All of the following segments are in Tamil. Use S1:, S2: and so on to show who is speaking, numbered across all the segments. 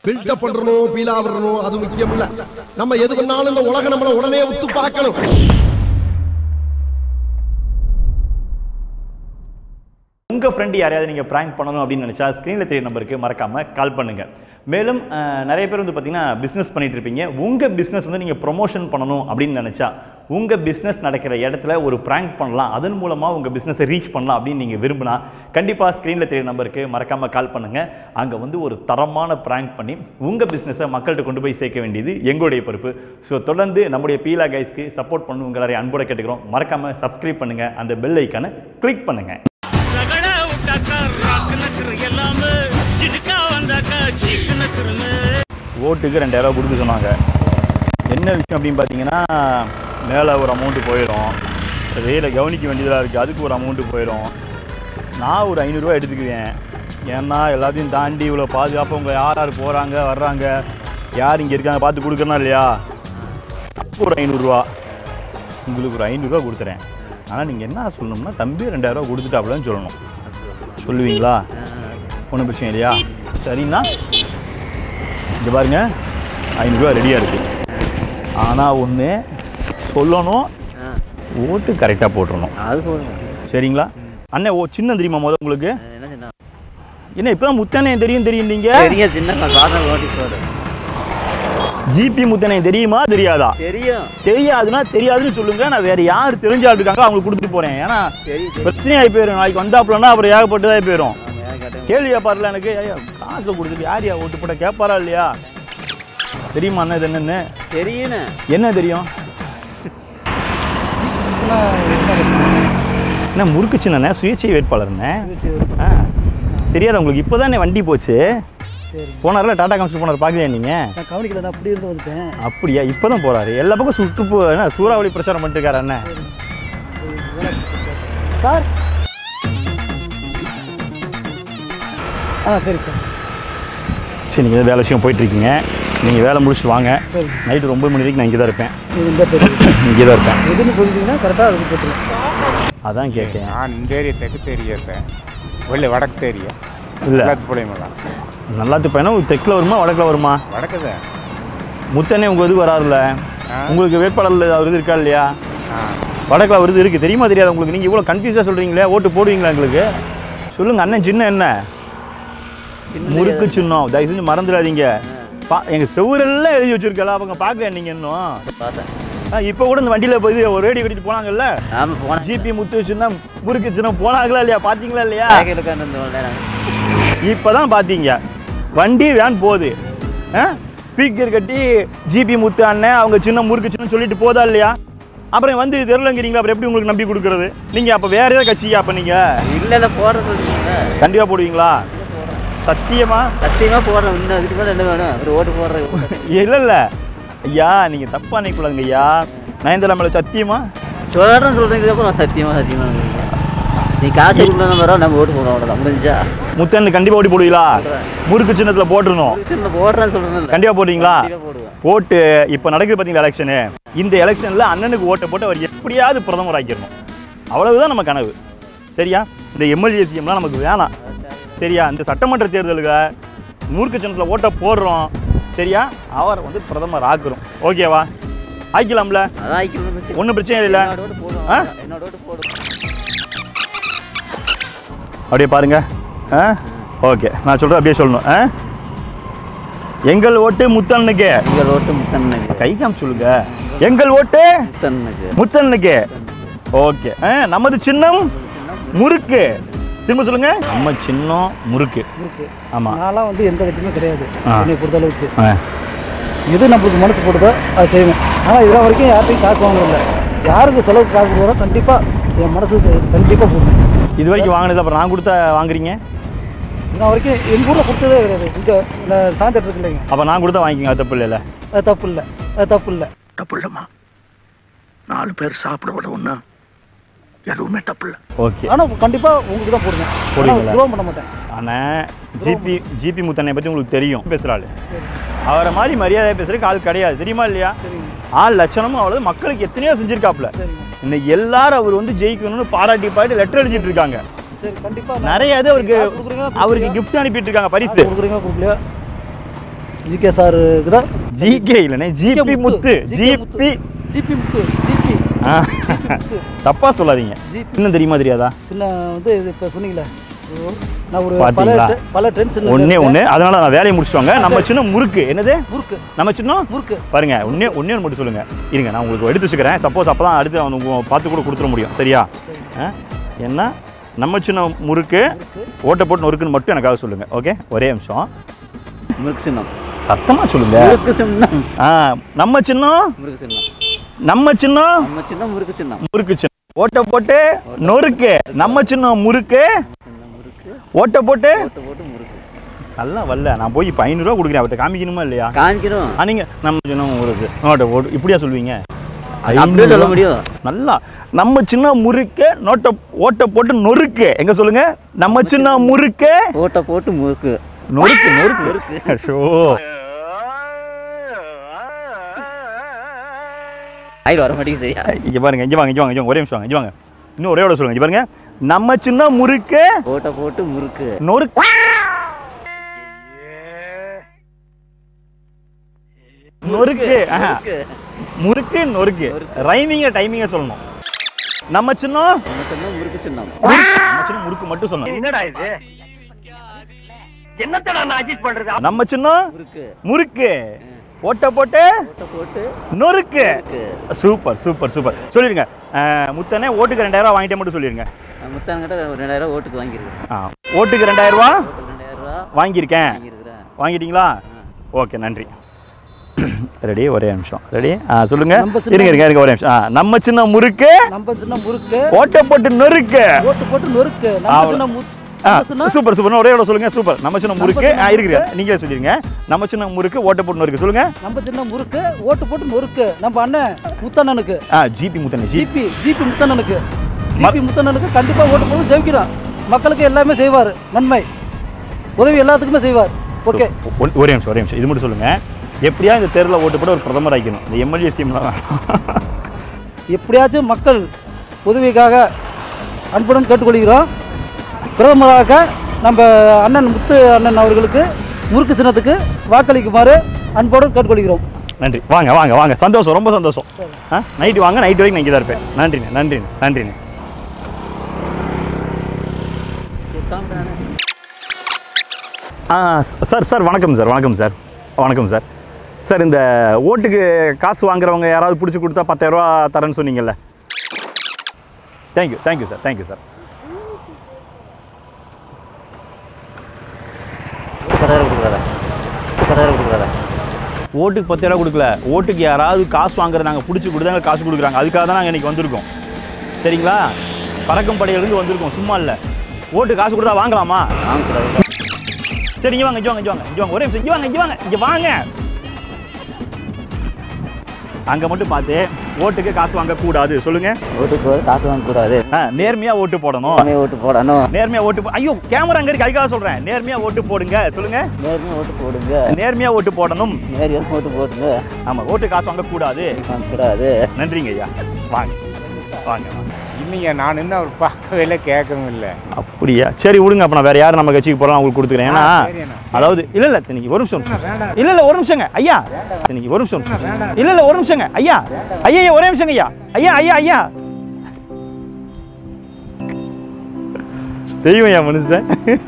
S1: பில்டப் பண்றணும் பீலா விடணும் அது முக்கியம் இல்ல நம்ம எது பண்ணாலும் இந்த உலகம் நம்மள உடனே உத்து பார்க்கணும்
S2: உங்கள் ஃப்ரெண்டு யாரையாவது நீங்கள் ப்ராங்க் பண்ணணும் அப்படின்னு நினச்சா ஸ்க்ரீனில் தெரிய நம்பருக்கு மறக்காமல் கால் பண்ணுங்கள் மேலும் அஹ், நிறைய பேர் வந்து பார்த்தீங்கன்னா பிஸ்னஸ் பண்ணிட்டு இருப்பீங்க உங்கள் பிஸ்னஸ் வந்து நீங்கள் ப்ரொமோஷன் பண்ணணும் அப்படின்னு நினச்சா உங்கள் பிஸ்னஸ் நடக்கிற இடத்துல ஒரு ப்ராங்க் பண்ணலாம் அதன் மூலமாக உங்கள் பிஸ்னஸை ரீச் பண்ணலாம் அப்படின்னு நீங்கள் விரும்பினா கண்டிப்பாக ஸ்க்ரீனில் தெரிய நம்பருக்கு மறக்காமல் கால் பண்ணுங்கள் அங்கே வந்து ஒரு தரமான ப்ராங்க் பண்ணி உங்கள் பிஸ்னஸை மக்கள்கிட்ட கொண்டு போய் சேர்க்க வேண்டியது எங்களுடைய பொறுப்பு ஸோ தொடர்ந்து நம்முடைய பீலா கைஸ்க்கு சப்போர்ட் பண்ணு உங்களை அன்போட கேட்டுக்கிறோம் மறக்காமல் சப்ஸ்கிரைப் பண்ணுங்கள் அந்த பெல் ஐக்கானை கிளிக் பண்ணுங்கள்
S3: ரகட விட்டாக்கா ராக்கு நக்கரு எல்லாமே சிடுக்கா வந்தாக்கா சீக்கு நக்கருமே
S2: ஓட்டுக்கு ரெண்டாயிரம் கொடுக்க சொன்னாங்க என்ன விஷயம் அப்படின்னு பார்த்தீங்கன்னா மேலே ஒரு அமௌண்ட்டு போயிடும் வெயில கவனிக்க வேண்டியதாக இருக்குது அதுக்கு ஒரு அமௌண்ட்டு போயிடும் நான் ஒரு ஐநூறுரூவா எடுத்துக்குவேன் ஏன்னா எல்லாத்தையும் தாண்டி இவ்வளோ பாதுகாப்பாக உங்களை யார் யார் போகிறாங்க வர்றாங்க யார் இங்கே இருக்காங்க பார்த்து கொடுக்கணும் இல்லையா அப்போ ஒரு ஐநூறுரூவா உங்களுக்கு ஒரு ஐநூறுரூவா கொடுத்துறேன் ஆனால் நீங்கள் என்ன சொல்லணும்னா தம்பி ரெண்டாயிரரூவா கொடுத்துட்டாப்புலன்னு சொல்லணும் சொல்லுவீங்களா ஒன்றும் பிரச்சனை இல்லையா சரின்னா இங்கே பாருங்க ஐநூறுரூவா ரெடியாக இருக்குது ஆனால் ஒன்று சொல்லணும் ஓட்டு கரெக்டாக போட்டுறணும்
S4: அது போதும்
S2: சரிங்களா அண்ணே ஓ சின்ன தெரியுமா முதல் உங்களுக்கு
S4: என்ன சின்ன
S2: என்ன இப்போ முத்தனே தெரியும் தெரியும் நீங்க
S4: பெரிய சின்ன காதல் ஓட்டி போடு
S2: ஜிபி முத்தனே தெரியுமா தெரியாதா
S4: தெரியும்
S2: தெரியாதுன்னா தெரியாதுன்னு சொல்லுங்க நான் வேற யார் தெரிஞ்ச ஆள் இருக்காங்க அவங்களுக்கு கொடுத்துட்டு போறேன் ஏன்னா
S4: தெரியும்
S2: பிரச்சனையாகி போயிடும் நாளைக்கு வந்தாப்புலன்னா அப்புறம் ஏகப்பட்டதாக போயிடும்
S4: ஆமா, யார் கேட்டேன்
S2: கேள்வி கேட்பார்ல எனக்கு ஐயா காசை கொடுத்துட்டு யார் யா ஓட்டு போட்ட கேட்பாரா இல்லையா தெரியுமா அண்ணா இது என்னன்னு
S4: தெரியுண்ணே
S2: என்ன தெரியும் என்ன முறுக்கு சின்னண்ணே சுயேட்சை வேட்பாளர்ண்ணே ஆ தெரியாதா உங்களுக்கு இப்போ தானே வண்டி போச்சு போனார்ல டாடா கம்ஸ்டர் போனார் பார்க்கலையா நீங்கள்
S5: நான் கவனிக்கல நான் அப்படி இருந்து வந்துட்டேன்
S2: அப்படியா இப்போ தான் போகிறாரு எல்லா பக்கம் சுட்டு போ என்ன சூறாவளி பிரச்சாரம் பண்ணிட்டு இருக்காரு அண்ணன்
S5: சார் ஆ சரி சார்
S2: சரி நீங்கள் வேலை விஷயம் போயிட்டுருக்கீங்க நீங்கள் வேலை முடிச்சுட்டு வாங்க
S5: சரி
S2: நைட்டு ஒம்பது மணி வரைக்கும் நான் இங்கே தான் இருப்பேன்
S5: இது இந்த பேர்
S2: இங்கே தான் இருப்பேன்
S5: எதுன்னு சொல்லிட்டீங்கன்னா கரெக்டாக அதுக்கு போட்டுருவேன்
S2: அதான் கேட்கேன்
S6: நான் இந்த ஏரியா தெற்கு தெரியாது வெளில வடக்கு தெரியா
S2: இல்லை
S6: எல்லாத்து பிள்ளைங்களா
S2: நல்லாத்து பையனா தெற்கில் வருமா வடக்கில் வருமா
S6: வடக்கு தான்
S2: முத்தனே உங்கள் இது வராருல்ல
S6: ஆ.
S2: உங்களுக்கு வேட்பாளர் அவர் இது இருக்கா இல்லையா
S6: ஆ
S2: வடக்கில் அவர் இது இருக்குது தெரியுமா தெரியாது உங்களுக்கு நீங்கள் இவ்வளோ கன்ஃபியூஸாக சொல்கிறீங்களே ஓட்டு போடுவீங்களா எங்களுக்கு சொல்லுங்கள் அண்ணன் சின்ன என்ன முறுக்கு சின்னம் தயவு செஞ்சு மறந்துடாதீங்க பா எங்கள் செவ்வரெல்லாம் எழுதி வச்சிருக்கல அவங்க பார்க்கல நீங்கள் இன்னும்
S4: பார்த்தேன்
S2: ஆ இப்போ கூட இந்த வண்டியில் போய் ஒரு ரேடி கட்டிட்டு போனாங்கல்ல
S4: நாம போனேன்
S2: ஜிபி முத்து சின்னம் முறுக்கு சின்னம் போனாங்களா இல்லையா பார்த்தீங்களா இல்லையா
S4: பேக்கில் உட்காந்து நேரம்
S2: இப்போ தான் பார்த்தீங்க வண்டி வேன் போகுது ஸ்பீக்கர் கட்டி ஜிபி முத்து அண்ணன் அவங்க சின்ன முறுக்கு சின்ன சொல்லிட்டு போதா இல்லையா அப்புறம் வந்து தெரிலங்கிறீங்களா அப்புறம் எப்படி உங்களுக்கு நம்பி கொடுக்குறது நீங்கள் அப்போ வேற ஏதாவது கட்சியா அப்போ நீங்கள்
S4: இல்லை இல்லை போடுறது இல்லைங்க.
S2: கண்டிப்பாக போடுவீங்களா சத்தியமா
S4: சத்தியமா போடுறேன் இன்னும் அதுக்கு மேலே என்ன வேணும் ஒரு ஓட்டு போடுறது
S2: இல்லை இல்லை ஐயா நீங்கள் தப்பாக நினைக்கூடாதுங்க ஐயா நயன்தலா மேலே சத்தியமா
S4: சொல்கிறேன்னு சொல்கிறதுக்கு அப்புறம் சத்தியமா சத்தியமா நீ காசு கொடுக்கணும் வரோம் நம்ம ஓட்டு போடுவோம் அவ்வளோதான் முடிஞ்சா
S2: முத்தன் கண்டிப்பாக ஓடி போடுவீங்களா முறுக்கு சின்னத்தில் போட்டுருணும்
S4: சின்ன போடுறேன்னு சொல்கிறேன்
S2: கண்டிப்பாக போடுவீங்களா
S4: போடுவேன்
S2: ஓட்டு இப்போ நடக்குது பார்த்தீங்களா எலெக்ஷனு இந்த எலெக்ஷனில் அண்ணனுக்கு ஓட்டை போட்டு அவர் எப்படியாவது பிரதமர் ஆக்கிடணும் அவ்வளவுதான் நம்ம கனவு சரியா இந்த எம்எல்ஏ சிஎம்லாம் நமக்கு வேணாம் சரியா இந்த சட்டமன்ற தேர்தலுக்கு நூறுக்கு சின்னத்தில் ஓட்டை போடுறோம் சரியா அவர் வந்து பிரதமர் ஆக்குறோம் ஓகேவா ஆக்கிக்கலாம்ல
S4: அதான் ஐக்கியம்
S2: ஒன்றும் பிரச்சனை இல்லை
S4: என்னோட ஓட்டு போடுவோம்
S2: ஆ?
S4: என்னோட ஓட்டு போடுவோம்
S2: அப்படியே பாருங்க ஆ ஓகே நான் சொல்கிறேன் அப்படியே சொல்லணும் ஆ எங்கள் ஓட்டு முத்தண்ணனுக்கு
S4: எங்கள் ஓட்டு முத்தன்னுக்கு
S2: கை காமிச்சு சொல்லுங்க எங்கள் ஓட்டு
S4: முத்தன்னுக்கு
S2: முத்தண்ணனுக்கு ஓகே ஆ நமது சின்னம் முறுக்கு திரும்ப சொல்லுங்க நம்ம சின்னம் முறுக்கு
S5: இருக்கு
S2: ஆமா
S5: நான்லாம் வந்து எந்த கட்சியுமே கிடையாது
S2: ஆ.
S5: என்னை பொறுத்த அளவுக்கு
S2: ஆ.
S5: எது நம்மளுக்கு மனசு போடுதோ அதை செய்வேன் ஆனால் இதெல்லாம் வரைக்கும் யார்ட்டையும் காசு வாங்குறதில்ல யாருக்கு செலவுக்கு காசு கொடுக்குறோ கண்டிப்பாக என் மனசுக்கு கண்டிப்பாக போடுவேன்
S2: இது வரைக்கும் வாங்கினது அப்புறம் நான் கொடுத்தா வாங்குறீங்க
S5: இன்ன வரைக்கும் எங்கள் ஊரில் கொடுத்ததே கிடையாது இங்கே இந்த சாயந்தரம் இருக்கு இல்லைங்க
S2: அப்போ நான் கொடுத்தா வாங்கிக்கங்க அது தப்பு இல்லைல்ல
S5: அது தப்பு இல்லை அது தப்பு இல்லை
S7: தப்பு இல்லைம்மா நாலு பேர் சாப்பிட விட ஒன்று எதுவுமே தப்பு இல்லை
S2: ஓகே
S5: ஆனால் கண்டிப்பாக உங்களுக்கு தான் போடுவேன்
S2: போடுவீங்களா?
S5: துரோகம் பண்ண மாட்டேன்
S2: ஆனால் ஜிபி ஜிபி முத்தனை பற்றி உங்களுக்கு தெரியும் பேசுகிறாள் அவரை மாதிரி மரியாதை பேசுறதுக்கு ஆள் கிடையாது தெரியுமா இல்லையா
S5: சரிங்க
S2: ஆள் லட்சணமும் அவ்வளோ மக்களுக்கு எத்தனையோ செஞ்சிருக்காப்புல
S5: சரிங்க
S2: இன்னைக்கு எல்லாரும் அவர் வந்து ஜெயிக்கணும்னு பாராட்டி பாராட்டி லெட்டர் எழுதிட்டு இருக்காங்க
S5: சரி கண்டிப்பாக
S2: நிறைய இது அவருக்கு
S5: காசு கொடுக்குறீங்களா,
S2: அவருக்கு
S5: கொடுக்குறீங்களா?
S2: gift அனுப்பிட்டு இருக்காங்க பரிசு
S5: கொடுக்குறீங்களா கொடுக்கலையா ஜிகே சாருக்கு தான்
S2: ஜிகே இல்லைண்ணே GP Muthu GP
S5: GP Muthu GP
S2: ஆ தப்பா சொல்லாதீங்க
S5: ஜிபி
S2: இன்னும் தெரியுமா தெரியாதா
S5: சின்ன வந்து இது இப்போ சொன்னீங்களே ஓ, நான் ஒரு பல
S2: பாத்தீங்களா?
S5: tre- பல ட்ரெண்ட்ஸ்
S2: ஒண்ணே ஒண்ணு அதனால நான் வேலையை முடிச்சுவாங்க நம்ம சின்ன முறுக்கு என்னது
S5: முறுக்கு
S2: நம்ம சின்ன
S5: முறுக்கு
S2: பாருங்க ஒன்னே ஒன்னே ஒன்று மட்டும் சொல்லுங்க இருங்க நான் உங்களுக்கு எடுத்து வச்சுக்கிறேன் சப்போஸ் அப்போ தான் அடுத்து அவங்க உங்க- பார்த்து கூட கொடுத்துட முடியும் சரியா ஆ? என்ன நம்ம சின்ன முறுக்கு ஓட்டை போட்டு நொறுக்குன்னு மட்டும் எனக்காக சொல்லுங்க ஓகே ஒரே நிமிஷம்
S4: முறுக்கு சின்னம்
S2: சத்தமா சொல்லுங்க
S4: முறுக்கு சின்னம்
S2: ஆ நம்ம சின்னம்
S4: முறுக்கு சின்னம்
S2: நம்ம சின்னம்
S4: நம்ம சின்னம் முறுக்கு சின்னம்
S2: முறுக்கு சின்னம் ஓட்டை போட்டு நொறுக்கு நம்ம சின்னம் முறுக்கு
S4: சின்னம் முறுக்கு
S2: ஓட்டை போட்டு
S4: போட்டு போட்டு முறுக்கு
S2: நல்லா வரல நான் போய் இப்போ ஐநூறுரூவா கொடுக்குறேன் அவர்கிட்ட காமிக்கணுமா இல்லையா
S4: காஞ்சிரும்
S2: ஆ நீங்கள் நம்ம சின்ன முறுக்கு ஓட்டை போட்டு இப்படியா சொல்லுவீங்க
S4: அப்படியே சொல்ல முடியும்
S2: நல்லா நம்ம சின்ன முறுக்கு நோட்டை ஓட்டை போட்டு நொறுக்கு எங்க சொல்லுங்க நம்ம சின்ன முறுக்கு
S4: ஓட்டை போட்டு முறுக்கு
S2: நொறுக்கு நொறுக்கு ஷோ
S4: ஆயிரம் வர மாட்டேங்குது சரியா
S2: இங்க பாருங்க இங்க வாங்க இங்க வாங்க இங்க வாங்க ஒரே நிமிஷம் வாங்க இங்க வாங்க இன்னும் ஒரே விட சொல்லுங்க இங்க பாருங்க நம்ம சின்ன முறுக்கு
S4: ஓட்டை போட்டு முறுக்கு
S2: நொறுக்கு நொறுக்கு ஆஹா. முறுக்கு நொறுக்கு ரைமிங்க டைமிங்க சொல்லணும் நம்ம சின்ன
S4: நம்ம சின்னம் முறுக்கு சின்னம்
S2: நம்ம சின்ன முறுக்கு மட்டும் சொல்லணும்
S7: என்னடா இது என்னத்தடா நான் அட்ஜஸ்ட் பண்றது
S2: நம்ம சின்ன
S4: முறுக்கு
S2: முறுக்கு ஓட்டை போட்டு
S4: ஓட்டை போட்டு
S2: நொறுக்கு
S4: முறுக்கு
S2: சூப்பர் சூப்பர் சூப்பர் சொல்லிருங்க அஹ், முத்தனே ஓட்டுக்கு ரெண்டாயிரம் ரூபா வாங்கிட்டே மட்டும் சொல்லிருங்க
S4: முத்தாங்கிட்ட ஒரு ரெண்டாயிரம் ஓட்டுக்கு வாங்கியிருக்கேன்
S2: ஆ, ஓட்டுக்கு ரெண்டாயிரம் ரூபா
S4: ஓட்டுக்கு ரெண்டாயிரம் ரூபா
S2: வாங்கியிருக்கேன்
S4: வாங்கியிருக்கிறேன்
S2: வாங்கிட்டீங்களா ஓகே நன்றி ரெடி ஒரே நிமிஷம் ரெடி ஆ சொல்லுங்க
S5: நம்ம சின்ன-
S2: இருங்க இருங்க இருங்க ஒரே நிமிஷம் ஆ நம்ம சின்ன முறுக்கு
S5: நம்ம சின்ன முறுக்கு
S2: ஓட்டை போட்டு நொறுக்கு
S5: ஓட்டு போட்டு நொறுக்கு நம்ம
S2: அவ்வளவு.
S5: சின்ன மு-
S2: ஆ
S5: நம்ம சின்ன
S2: சூப்பர் சூப்பர் ஒரே எவ்வளோ சொல்லுங்க சூப்பர் நம்ம சின்ன முறுக்கு
S5: சின்ன
S2: ஆ இருக்கிறீங்க நீங்களே சொல்லிருங்க நம்ம சின்ன முறுக்கு ஓட்டை போட்டு நொறுக்கு சொல்லுங்க
S5: நம்ம சின்ன முறுக்கு ஓட்டு போட்டு நொறுக்கு நம்ம அண்ணன் முத்தண்ணனுக்கு
S2: ஆ ஜிபி முத்தனே ஜி
S5: ஜிபி ஜிபி முத்தண்ணனுக்கு ஜிபி முத்தண்ணனுக்கு கண்டிப்பா ஓட்டு போட்டு ஜெயிக்கிறோம் மக்களுக்கு எல்லாமே செய்வார் நன்மை உதவி எல்லாத்துக்குமே செய்வார் ஓகே
S2: ஒ- ஒரே நிமிஷம் ஒரே நிமிஷம் இது மட்டும் சொல்லுங்க எப்படியா இந்த தேர்தலில் ஓட்டு போட்டு ஒரு பிரதமர் ஆக்கணும் இந்த எம்எல்ஏ சீம்லாம்
S5: எப்படியாச்சும் மக்கள் உதவிக்காக அன்புடன் கேட்டுக்கொள்கிறோம் பிரதமராக நம்ம அண்ணன் முத்து அண்ணன் அவர்களுக்கு முறுக்கு சின்னத்துக்கு வாக்களிக்குமாறு அன்போடு கேட்டுக்கொள்கிறோம்
S2: நன்றி வாங்க வாங்க வாங்க சந்தோஷம் ரொம்ப சந்தோஷம் ஆ நைட்டு வாங்க நைட் வரைக்கும் நான் இங்கே தான் இருப்பேன் நன்றிண்ணே நன்றிண்ணே நன்றிண்ணே ஆ சார் சார் வணக்கம் சார் வணக்கம் சார் வணக்கம் சார் சார் இந்த ஓட்டுக்கு காசு வாங்குறவங்க யாராவது பிடிச்சி கொடுத்தா பத்தாயிரரூவா தரேன்னு சொன்னீங்கல்ல thank you thank you sir thank you sir
S4: பத்தாயிரம் கொடுக்குறதா பத்தாயிரம் கொடுக்குறதா
S2: ஓட்டுக்கு பத்தாயிரரூவா கொடுக்கல ஓட்டுக்கு யாராவது காசு வாங்குற நாங்கள் பிடிச்சி கொடுத்தாங்க காசு கொடுக்குறாங்க அதுக்காக தான் நாங்கள் இன்றைக்கி வந்திருக்கோம் சரிங்களா பறக்கும் படையிலேருந்து வந்திருக்கோம் சும்மா இல்லை ஓட்டு காசு கொடுத்தா வாங்கலாமா
S4: வாங்கக்கூடாது
S2: சரி இங்கே வாங்க இங்கே வாங்க இங்கே வாங்க இங்கே வாங்க ஒரே நிமிஷம் இங்கே வாங்க இங்கே வாங்க இங்கே வாங்க அங்கே மட்டும் பார்த்து ஓட்டுக்கு காசு வாங்கக்கூடாது சொல்லுங்க
S4: ஓட்டுக்கு போய் காசு வாங்கக்கூடாது
S2: ஆ நேர்மையாக ஓட்டு போடணும்
S4: உடனே ஓட்டு போடணும்
S2: நேர்மையாக ஓட்டு போ ஐயோ கேமரா அங்கே இருக்கு அதுக்காக சொல்கிறேன் நேர்மையாக ஓட்டு போடுங்க சொல்லுங்க
S4: நேர்மையாக ஓட்டு போடுங்க
S2: நேர்மையாக ஓட்டு போடணும்
S4: நேர்மையாக ஓட்டு போடுங்க
S2: ஆமாம் ஓட்டு காசு வாங்கக்கூடாது
S4: வாங்கக்கூடாது
S2: நன்றிங்க ஐயா வாங்க வாங்க வாங்க
S6: இல்லைங்க நான் இன்னும் அவர் பார்க்கவே இல்லை கேட்கவும் இல்லை
S2: அப்படியா சரி விடுங்க அப்ப நான் வேற யாரும் நம்ம கட்சிக்கு போறோம் அவங்களுக்கு கொடுத்துக்கிறேன் ஏன்னா
S6: ஆ, சரி அண்ணா.
S2: அதாவது இல்ல இல்ல இன்னைக்கு ஒரு நிமிஷம் இல்ல இல்ல ஒரு நிமிஷங்க ஐயா இன்னைக்கு ஒரு நிமிஷம் இல்ல இல்ல ஒரு நிமிஷங்க ஐயா ஐயா ஐயா, ஒரே நிமிஷங்க ஐயா ஐயா ஐயா ஐயா தெய்வம் ஐயா மனுஷன்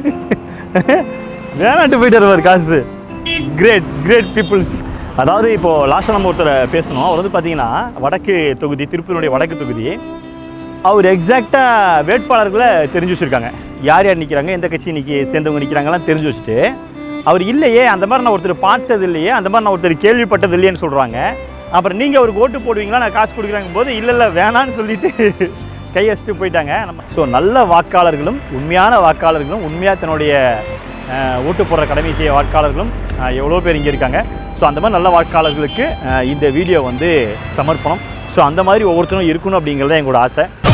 S2: வேணாட்டு போயிட்டு வருவார் காசு கிரேட் கிரேட் பீப்புள்ஸ் அதாவது இப்போ லாஸ்ட்டாக நம்ம ஒருத்தரை பேசணும் அவர் வந்து பார்த்தீங்கன்னா வடக்கு தொகுதி திருப்பூருடைய வடக்கு தொகுதி அவர் எக்ஸாக்டாக வேட்பாளர்களை தெரிஞ்சு வச்சுருக்காங்க யார் யார் நிற்கிறாங்க எந்த கட்சி நிற்கி சேர்ந்தவங்க நிற்கிறாங்கலாம் தெரிஞ்சு வச்சுட்டு அவர் இல்லையே அந்த மாதிரி நான் ஒருத்தர் பார்த்தது இல்லையே அந்த மாதிரி நான் ஒருத்தர் கேள்விப்பட்டது இல்லையேன்னு சொல்கிறாங்க அப்புறம் நீங்கள் அவருக்கு ஓட்டு போடுவீங்களா நான் காசு கொடுக்குறாங்க போது இல்லை இல்லை வேணான்னு சொல்லிட்டு கையெழுத்து போயிட்டாங்க நம்ம ஸோ நல்ல வாக்காளர்களும் உண்மையான வாக்காளர்களும் உண்மையாக தன்னுடைய அஹ், ஓட்டு போடுற கடமை செய்ய வாக்காளர்களும் அஹ், எவ்வளோ பேர் இங்கே இருக்காங்க ஸோ அந்த மாதிரி நல்ல வாக்காளர்களுக்கு அஹ், இந்த வீடியோ வந்து சமர்ப்பணம் ஸோ அந்த மாதிரி ஒவ்வொருத்தரும் இருக்கணும் அப்படிங்கிறது தான் எங்களோட ஆசை